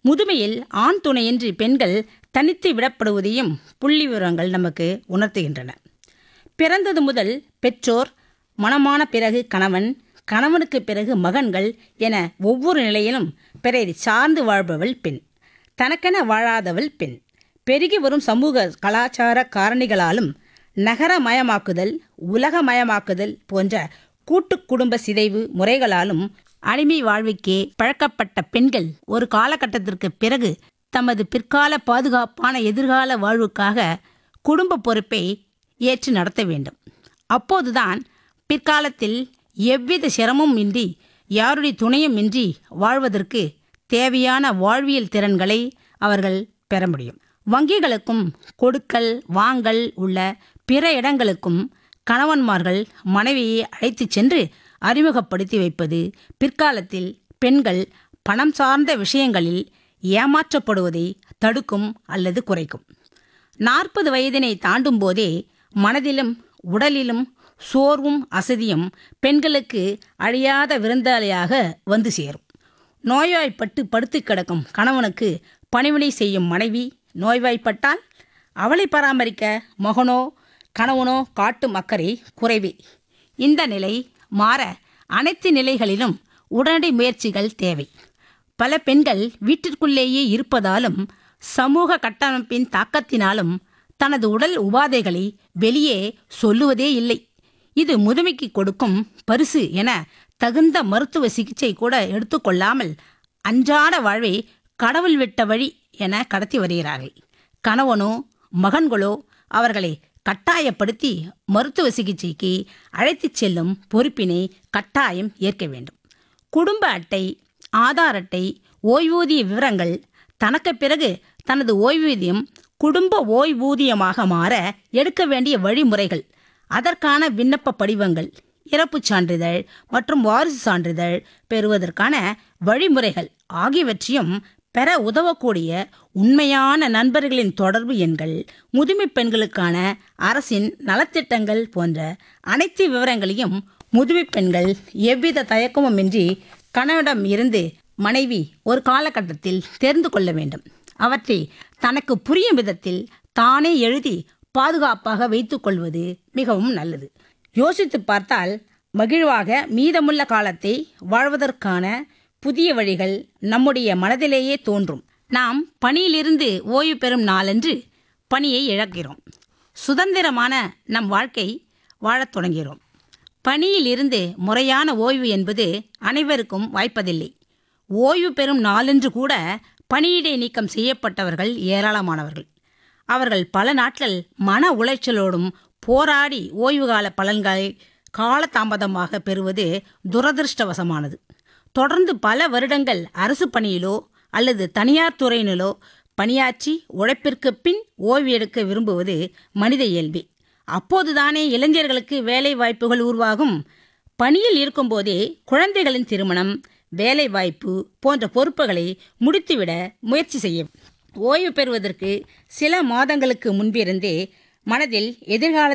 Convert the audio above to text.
முதுமையில் ஆண் துணையின்றி பெண்கள் தனித்து விடப்படுவதையும் புள்ளி விவரங்கள் நமக்கு உணர்த்துகின்றன பிறந்தது முதல் பெற்றோர் மணமான பிறகு கணவன் கணவனுக்கு பிறகு மகன்கள் என ஒவ்வொரு நிலையிலும் பிறரை சார்ந்து வாழ்பவள் பெண் தனக்கென வாழாதவள் பெண் பெருகி வரும் சமூக கலாச்சார காரணிகளாலும் நகரமயமாக்குதல் உலகமயமாக்குதல் போன்ற கூட்டு குடும்ப சிதைவு முறைகளாலும் அடிமை வாழ்வுக்கே பழக்கப்பட்ட பெண்கள் ஒரு காலகட்டத்திற்கு பிறகு தமது பிற்கால பாதுகாப்பான எதிர்கால வாழ்வுக்காக குடும்ப பொறுப்பை ஏற்று நடத்த வேண்டும் அப்போதுதான் பிற்காலத்தில் எவ்வித சிரமமும் இன்றி யாருடைய துணையும் இன்றி வாழ்வதற்கு தேவையான வாழ்வியல் திறன்களை அவர்கள் பெற முடியும் வங்கிகளுக்கும் கொடுக்கல் வாங்கல் உள்ள பிற இடங்களுக்கும் கணவன்மார்கள் மனைவியை அழைத்துச் சென்று அறிமுகப்படுத்தி வைப்பது பிற்காலத்தில் பெண்கள் பணம் சார்ந்த விஷயங்களில் ஏமாற்றப்படுவதை தடுக்கும் அல்லது குறைக்கும் நாற்பது வயதினை தாண்டும் போதே மனதிலும் உடலிலும் சோர்வும் அசதியும் பெண்களுக்கு அழியாத விருந்தாளியாக வந்து சேரும் நோய்வாய்ப்பட்டு படுத்து கிடக்கும் கணவனுக்கு பணிவிடை செய்யும் மனைவி நோய்வாய்ப்பட்டால் அவளை பராமரிக்க மகனோ கணவனோ காட்டும் அக்கறை குறைவே இந்த நிலை மாற அனைத்து நிலைகளிலும் உடனடி முயற்சிகள் தேவை பல பெண்கள் வீட்டிற்குள்ளேயே இருப்பதாலும் சமூக கட்டமைப்பின் தாக்கத்தினாலும் தனது உடல் உபாதைகளை வெளியே சொல்லுவதே இல்லை இது முதுமைக்கு கொடுக்கும் பரிசு என தகுந்த மருத்துவ சிகிச்சை கூட எடுத்துக்கொள்ளாமல் அன்றாட வாழ்வை கடவுள் விட்ட வழி என கடத்தி வருகிறார்கள் கணவனோ மகன்களோ அவர்களை கட்டாயப்படுத்தி மருத்துவ சிகிச்சைக்கு அழைத்துச் செல்லும் பொறுப்பினை கட்டாயம் ஏற்க வேண்டும் குடும்ப அட்டை ஆதார் அட்டை ஓய்வூதிய விவரங்கள் தனக்கு பிறகு தனது ஓய்வூதியம் குடும்ப ஓய்வூதியமாக மாற எடுக்க வேண்டிய வழிமுறைகள் அதற்கான விண்ணப்ப படிவங்கள் இறப்புச் சான்றிதழ் மற்றும் வாரிசு சான்றிதழ் பெறுவதற்கான வழிமுறைகள் ஆகியவற்றையும் பெற உதவக்கூடிய உண்மையான நண்பர்களின் தொடர்பு எண்கள் முதுமை பெண்களுக்கான அரசின் நலத்திட்டங்கள் போன்ற அனைத்து விவரங்களையும் முதுமை பெண்கள் எவ்வித தயக்கமுமின்றி கணவனிடம் இருந்து மனைவி ஒரு காலகட்டத்தில் தெரிந்து கொள்ள வேண்டும் அவற்றை தனக்கு புரியும் விதத்தில் தானே எழுதி பாதுகாப்பாக வைத்துக்கொள்வது மிகவும் நல்லது யோசித்து பார்த்தால் மகிழ்வாக மீதமுள்ள காலத்தை வாழ்வதற்கான புதிய வழிகள் நம்முடைய மனதிலேயே தோன்றும் நாம் பணியிலிருந்து ஓய்வு பெறும் நாளன்று பணியை இழக்கிறோம் சுதந்திரமான நம் வாழ்க்கை வாழத் தொடங்கிறோம் பணியிலிருந்து முறையான ஓய்வு என்பது அனைவருக்கும் வாய்ப்பதில்லை ஓய்வு பெறும் நாளன்று கூட பணியிடை நீக்கம் செய்யப்பட்டவர்கள் ஏராளமானவர்கள் அவர்கள் பல நாட்கள் மன உளைச்சலோடும் போராடி ஓய்வுகால பலன்களை காலதாமதமாக பெறுவது துரதிருஷ்டவசமானது தொடர்ந்து பல வருடங்கள் அரசு பணியிலோ அல்லது தனியார் துறையினிலோ பணியாற்றி உழைப்பிற்கு பின் ஓய்வு எடுக்க விரும்புவது மனித இயல்பே அப்போதுதானே இளைஞர்களுக்கு வேலை வாய்ப்புகள் உருவாகும் பணியில் இருக்கும்போதே குழந்தைகளின் திருமணம் வேலை வாய்ப்பு போன்ற பொறுப்புகளை முடித்துவிட முயற்சி செய்ய ஓய்வு பெறுவதற்கு சில மாதங்களுக்கு முன்பிருந்தே மனதில் எதிர்கால